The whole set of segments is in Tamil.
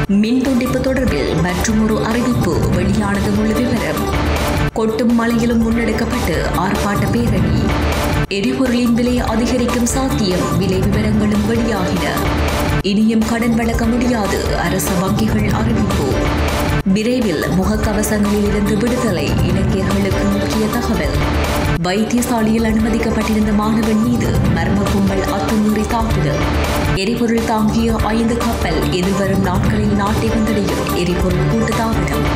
மின் துண்டிப்பு தொடர்பில் மற்றொரு அறிவிப்பு வெளியானது முழு விவரம் கொட்டும் மழையிலும் முன்னெடுக்கப்பட்டு ஆர்ப்பாட்ட பேரணி எரிபொருளின் விலை அதிகரிக்கும் சாத்தியம் விலை விவரங்களும் வெளியாகின இனியும் கடன் வழங்க முடியாது அரசு வங்கிகள் அறிவிப்பு விரைவில் முகக்கவசங்களில் இருந்து விடுதலை இலக்கியர்களுக்கு முக்கிய தகவல் வைத்தியசாலையில் அனுமதிக்கப்பட்டிருந்த மாணவன் மீது மர்ம கும்பல் அத்துமீறி தாக்குதல் எரிபொருள் தாங்கிய ஐந்து கப்பல் எதிர்வரும் நாட்களில் நாட்டை வந்தடையும் எரிபொருள் கூட்டு தாமதம்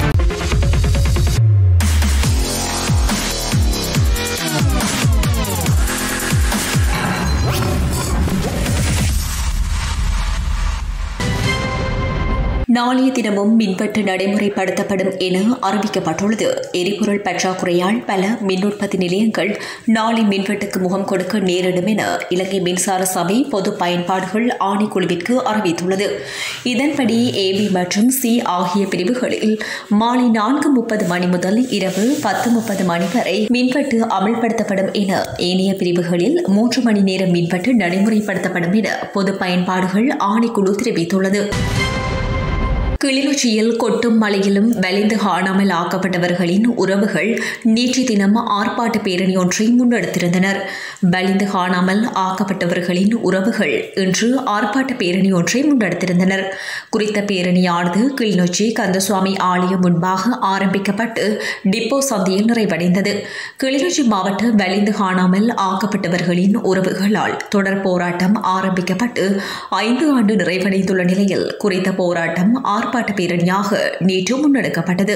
நாளைய தினமும் மின்வெட்டு நடைமுறைப்படுத்தப்படும் என அறிவிக்கப்பட்டுள்ளது எரிபொருள் பற்றாக்குறையால் பல மின் உற்பத்தி நிலையங்கள் நாளை மின்வெட்டுக்கு முகம் கொடுக்க நேரிடும் என இலங்கை மின்சார சபை பொது பயன்பாடுகள் ஆணைக்குழுவிற்கு அறிவித்துள்ளது இதன்படி ஏபி மற்றும் சி ஆகிய பிரிவுகளில் மாலை நான்கு முப்பது மணி முதல் இரவு பத்து முப்பது மணி வரை மின்வெட்டு அமல்படுத்தப்படும் என ஏனைய பிரிவுகளில் மூன்று மணி நேரம் மின்வெட்டு நடைமுறைப்படுத்தப்படும் என பொது பயன்பாடுகள் ஆணைக்குழு தெரிவித்துள்ளது கிளிநொச்சியில் கொட்டும் மழையிலும் வலிந்து காணாமல் ஆக்கப்பட்டவர்களின் உறவுகள் நேற்று தினம் ஆர்ப்பாட்ட பேரணி ஒன்றை முன்னெடுத்திருந்தனர் வலிந்து காணாமல் ஆக்கப்பட்டவர்களின் உறவுகள் இன்று ஆர்ப்பாட்ட பேரணி ஒன்றை முன்னெடுத்திருந்தனர் குறித்த பேரணியானது கிளிநொச்சி கந்தசுவாமி ஆலயம் முன்பாக ஆரம்பிக்கப்பட்டு டிப்போ சந்தையில் நிறைவடைந்தது கிளிநொச்சி மாவட்ட வலிந்து காணாமல் ஆக்கப்பட்டவர்களின் உறவுகளால் தொடர் போராட்டம் ஆரம்பிக்கப்பட்டு ஐந்து ஆண்டு நிறைவடைந்துள்ள நிலையில் குறித்த போராட்டம் ஆர்ப்பாட்ட பேரணியாக நேற்று முன்னெடுக்கப்பட்டது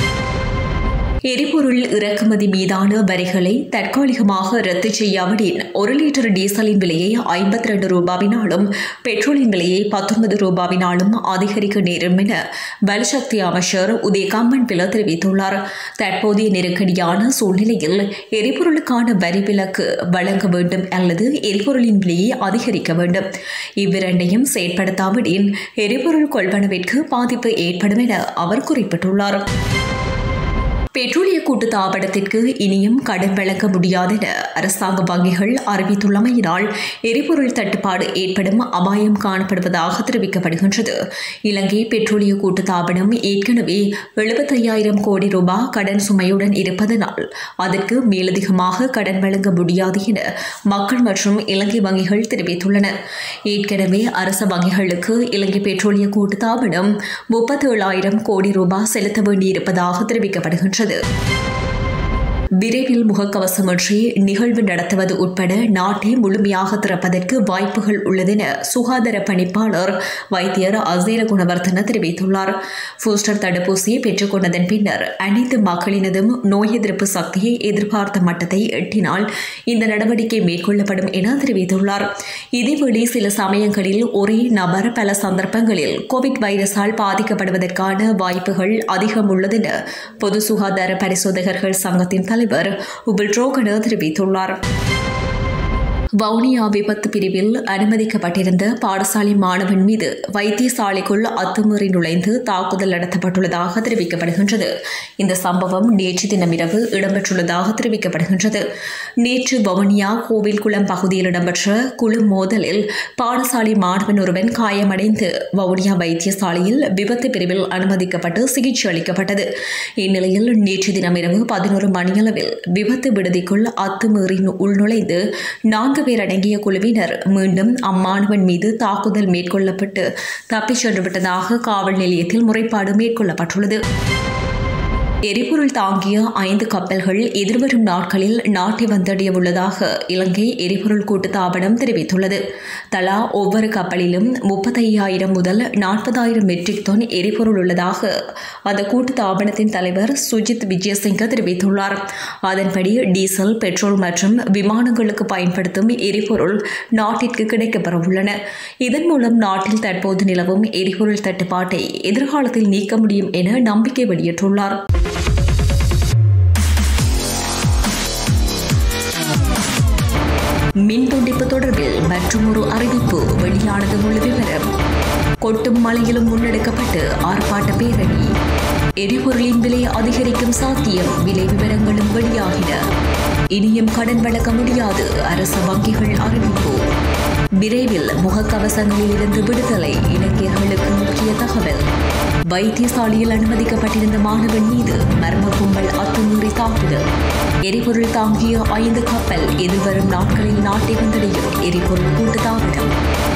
எரிபொருள் இறக்குமதி மீதான வரிகளை தற்காலிகமாக ரத்து செய்யாவிடின் ஒரு லிட்டர் டீசலின் விலையை ஐம்பத்தி ரெண்டு ரூபாவினாலும் பெட்ரோலின் விலையை பத்தொன்பது ரூபாவினாலும் அதிகரிக்க நேரும் என பலசக்தி அமைச்சர் உதயகாமன் பில தெரிவித்துள்ளார் தற்போதைய நெருக்கடியான சூழ்நிலையில் எரிபொருளுக்கான வரி விலக்கு வழங்க வேண்டும் அல்லது எரிபொருளின் விலையை அதிகரிக்க வேண்டும் இவ்விரண்டையும் செயற்படுத்தாவிடின் எரிபொருள் கொள்வனவிற்கு பாதிப்பு ஏற்படும் என அவர் குறிப்பிட்டுள்ளார் பெட்ரோலிய கூட்டு தாபனத்திற்கு இனியும் கடன் வழங்க முடியாது என அரசாங்க வங்கிகள் அறிவித்துள்ளமையினால் எரிபொருள் தட்டுப்பாடு ஏற்படும் அபாயம் காணப்படுவதாக தெரிவிக்கப்படுகின்றது இலங்கை பெட்ரோலிய கூட்டு தாபனம் ஏற்கனவே எழுபத்தையாயிரம் கோடி ரூபாய் கடன் சுமையுடன் இருப்பதனால் அதற்கு மேலதிகமாக கடன் வழங்க முடியாது என மக்கள் மற்றும் இலங்கை வங்கிகள் தெரிவித்துள்ளன ஏற்கனவே அரசு வங்கிகளுக்கு இலங்கை பெட்ரோலிய கூட்டு தாபனம் முப்பத்தேழாயிரம் கோடி ரூபாய் செலுத்த வேண்டியிருப்பதாக தெரிவிக்கப்படுகின்றது விரைவில் முகக்கவசமின்றி நிகழ்வு நடத்துவது உட்பட நாட்டை முழுமையாக திறப்பதற்கு வாய்ப்புகள் உள்ளதென சுகாதார பணிப்பாளர் வைத்தியர் அசீர குணவர்த்தன தெரிவித்துள்ளார் பூஸ்டர் தடுப்பூசியை பெற்றுக்கொண்டதன் பின்னர் அனைத்து மக்களினதும் நோய் எதிர்ப்பு சக்தியை எதிர்பார்த்த மட்டத்தை எட்டினால் இந்த நடவடிக்கை மேற்கொள்ளப்படும் என தெரிவித்துள்ளார் இதேவேளை சில சமயங்களில் ஒரே நபர் பல சந்தர்ப்பங்களில் கோவிட் வைரஸால் பாதிக்கப்படுவதற்கான வாய்ப்புகள் அதிகம் உள்ளதென பொது சுகாதார பரிசோதகர்கள் சங்கத்தின் தலைவர் உபில் ரோகன தெரிவித்துள்ளார் வவுனியா விபத்து பிரிவில் அனுமதிக்கப்பட்டிருந்த பாடசாலை மாணவன் மீது வைத்தியசாலைக்குள் அத்துமீறி நுழைந்து தாக்குதல் நடத்தப்பட்டுள்ளதாக தெரிவிக்கப்படுகின்றது இந்த சம்பவம் நேற்று தினமிரவு இடம்பெற்றுள்ளதாக தெரிவிக்கப்படுகின்றது நேற்று வவுனியா கோவில்குளம் பகுதியில் இடம்பெற்ற குழு மோதலில் பாடசாலை மாணவன் ஒருவன் காயமடைந்து வவுனியா வைத்தியசாலையில் விபத்து பிரிவில் அனுமதிக்கப்பட்டு சிகிச்சை அளிக்கப்பட்டது இந்நிலையில் நேற்று தினமிரவு பதினோரு மணியளவில் விபத்து விடுதிக்குள் அத்துமீறி உள்நுழைந்து நான்கு பேர் அடங்கிய குழுவினர் மீண்டும் அம்மாணவன் மீது தாக்குதல் மேற்கொள்ளப்பட்டு தப்பிச் சென்று விட்டதாக காவல் நிலையத்தில் முறைப்பாடு மேற்கொள்ளப்பட்டுள்ளது எரிபொருள் தாங்கிய ஐந்து கப்பல்கள் எதிர்வரும் நாட்களில் நாட்டை வந்தடைய உள்ளதாக இலங்கை எரிபொருள் கூட்டு தாபனம் தெரிவித்துள்ளது தலா ஒவ்வொரு கப்பலிலும் முப்பத்தையாயிரம் முதல் நாற்பதாயிரம் மெட்ரிக் டன் எரிபொருள் உள்ளதாக அந்த கூட்டு தாபனத்தின் தலைவர் சுஜித் விஜயசிங்க தெரிவித்துள்ளார் அதன்படி டீசல் பெட்ரோல் மற்றும் விமானங்களுக்கு பயன்படுத்தும் எரிபொருள் நாட்டிற்கு கிடைக்கப்பெறவுள்ளன இதன் மூலம் நாட்டில் தற்போது நிலவும் எரிபொருள் தட்டுப்பாட்டை எதிர்காலத்தில் நீக்க முடியும் என நம்பிக்கை வெளியிட்டுள்ளார் மின் துண்டிப்பு தொடர்பில் மற்றொரு அறிவிப்பு வெளியானது முழு விவரம் கொட்டும் மழையிலும் முன்னெடுக்கப்பட்டு ஆர்ப்பாட்ட பேரணி எரிபொருளின் விலை அதிகரிக்கும் சாத்தியம் விலை விவரங்களும் வெளியாகின இனியும் கடன் வழங்க முடியாது அரசு வங்கிகள் அறிவிப்பு விரைவில் முகக்கவசங்களில் இருந்து விடுதலை இலக்கியர்களுக்கு முக்கிய தகவல் வைத்தியசாலையில் அனுமதிக்கப்பட்டிருந்த மாணவன் மீது மர்ம கும்பல் அத்துமீறி தாக்குதல் எரிபொருள் தாங்கிய ஐந்து கப்பல் எதிர்வரும் நாட்களில் நாட்டை வந்தடையும் எரிபொருள் கூட்டு தாமதம்